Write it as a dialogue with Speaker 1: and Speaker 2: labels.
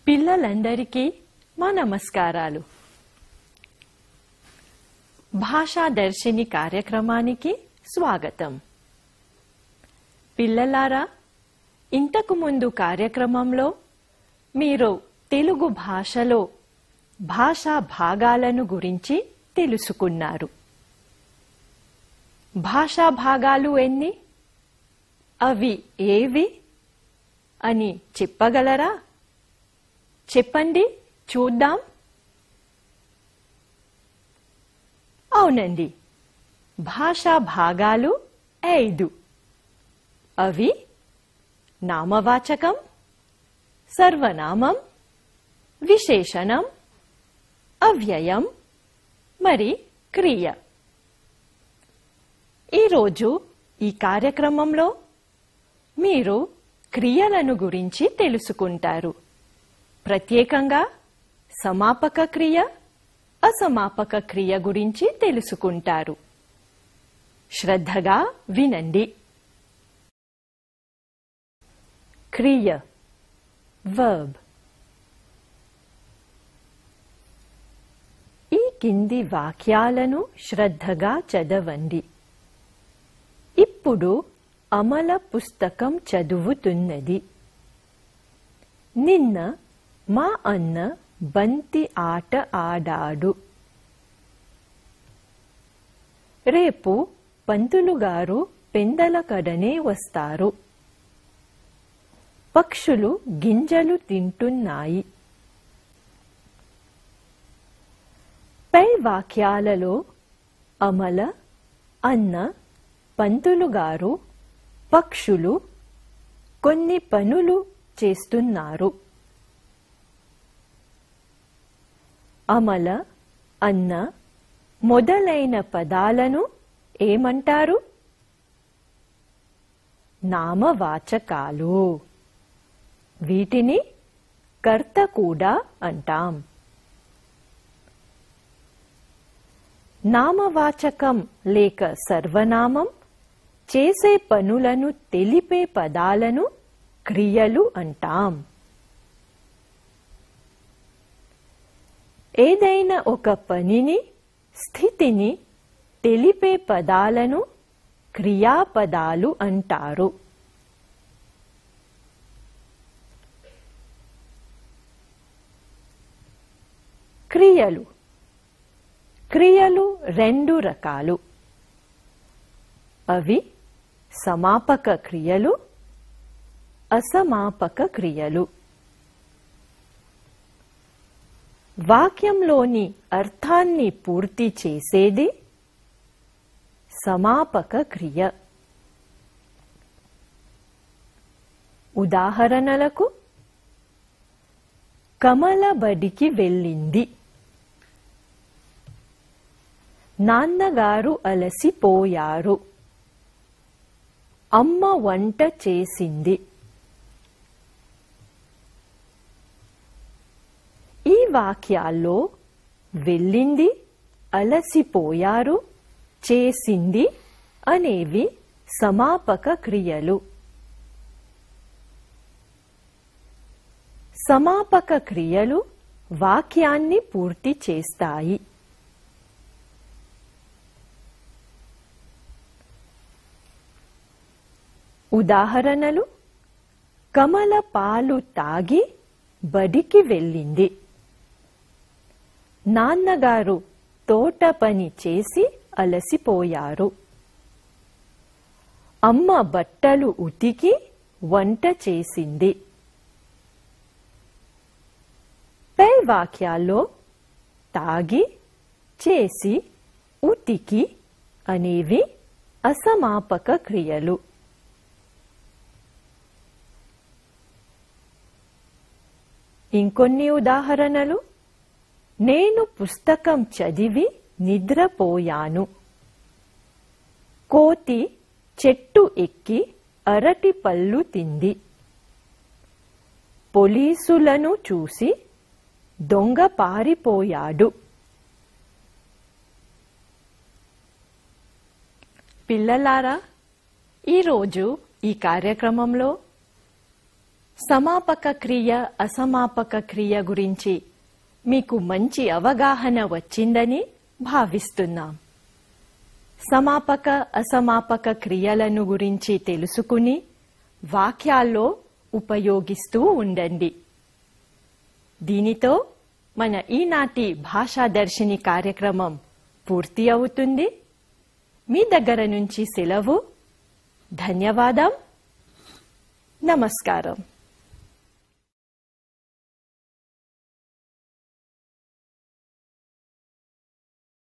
Speaker 1: పిల్లలందరికీ మా నమస్కారాలు భాషా దర్శిని కార్యక్రమానికి స్వాగతం పిల్లలారా ఇంతకు ముందు కార్యక్రమంలో మీరు తెలుగు భాషలో భాషా భాగాలను గురించి తెలుసుకున్నారు భాషా భాగాలు ఎన్ని అవి ఏవి అని చెప్పగలరా చెప్పండి చూద్దాం అవునండి భాషా భాగాలు ఐదు అవి నామవాచకం సర్వనామం విశేషణం అవ్యయం మరి క్రియ ఈరోజు ఈ కార్యక్రమంలో మీరు క్రియలను గురించి తెలుసుకుంటారు ప్రత్యేకంగా సమాపక క్రియ అసమాపక క్రియ గురించి తెలుసుకుంటారు శ్రద్ధగా వినండి క్రియ వర్బ్ ఈ కింది వాక్యాలను శ్రద్ధగా చదవండి ఇప్పుడు అమల పుస్తకం చదువుతున్నది నిన్న మా అన్న బంతి ఆట ఆడాడు రేపు పంతులు గారు పెందలకడనే వస్తారు పక్షులు గింజలు తింటున్నాయి పై వాక్యాలలో అమల అన్న పంతులు గారు పక్షులు కొన్ని పనులు చేస్తున్నారు అమల అన్న మొదలైన పదాలను ఏమంటారు నామవాచకాలు వీటిని కర్త కూడా అంటాం నామవాచకం లేక సర్వనామం చేసే పనులను తెలిపే పదాలను క్రియలు అంటాం ఏదైనా ఒక పనిని స్థితిని తెలిపే పదాలను క్రియాపదాలు అంటారు క్రియలు క్రియలు రెండు రకాలు అవి సమాపక క్రియలు అసమాపక క్రియలు వాక్యంలోని అర్థాన్ని పూర్తి చేసేది సమాపక క్రియ ఉదాహరణలకు కమల బడికి వెళ్ళింది నాన్నగారు అలసిపోయారు అమ్మ వంట చేసింది ఈ వాక్యాల్లో వెళ్ళింది అలసిపోయారు చేసింది అనేవి సమాపక క్రియలు సమాపక క్రియలు వాక్యాన్ని పూర్తి చేస్తాయి ఉదాహరణలు కమల పాలు తాగి బడికి వెళ్ళింది నాన్నగారు తోట పని చేసి అలసిపోయారు అమ్మ బట్టలు ఉతికి వంట చేసింది పై వాక్యాల్లో తాగి చేసి ఉతికి అనేవి అసమాపక క్రియలు ఇంకొన్ని ఉదాహరణలు నేను పుస్తకం చదివి నిద్రపోయాను కోతి చెట్టు ఎక్కి అరటి పళ్ళు తింది పోలీసులను చూసి దొంగ పారిపోయాడు పిల్లలారా ఈరోజు ఈ కార్యక్రమంలో సమాపక క్రియ అసమాపక క్రియ గురించి మీకు మంచి అవగాహన వచ్చిందని భావిస్తున్నాం సమాపక అసమాపక క్రియలను గురించి తెలుసుకుని వాక్యాల్లో ఉపయోగిస్తూ ఉండండి దీనితో మన ఈనాటి భాషా దర్శిని కార్యక్రమం పూర్తి అవుతుంది మీ దగ్గర నుంచి సెలవు ధన్యవాదం నమస్కారం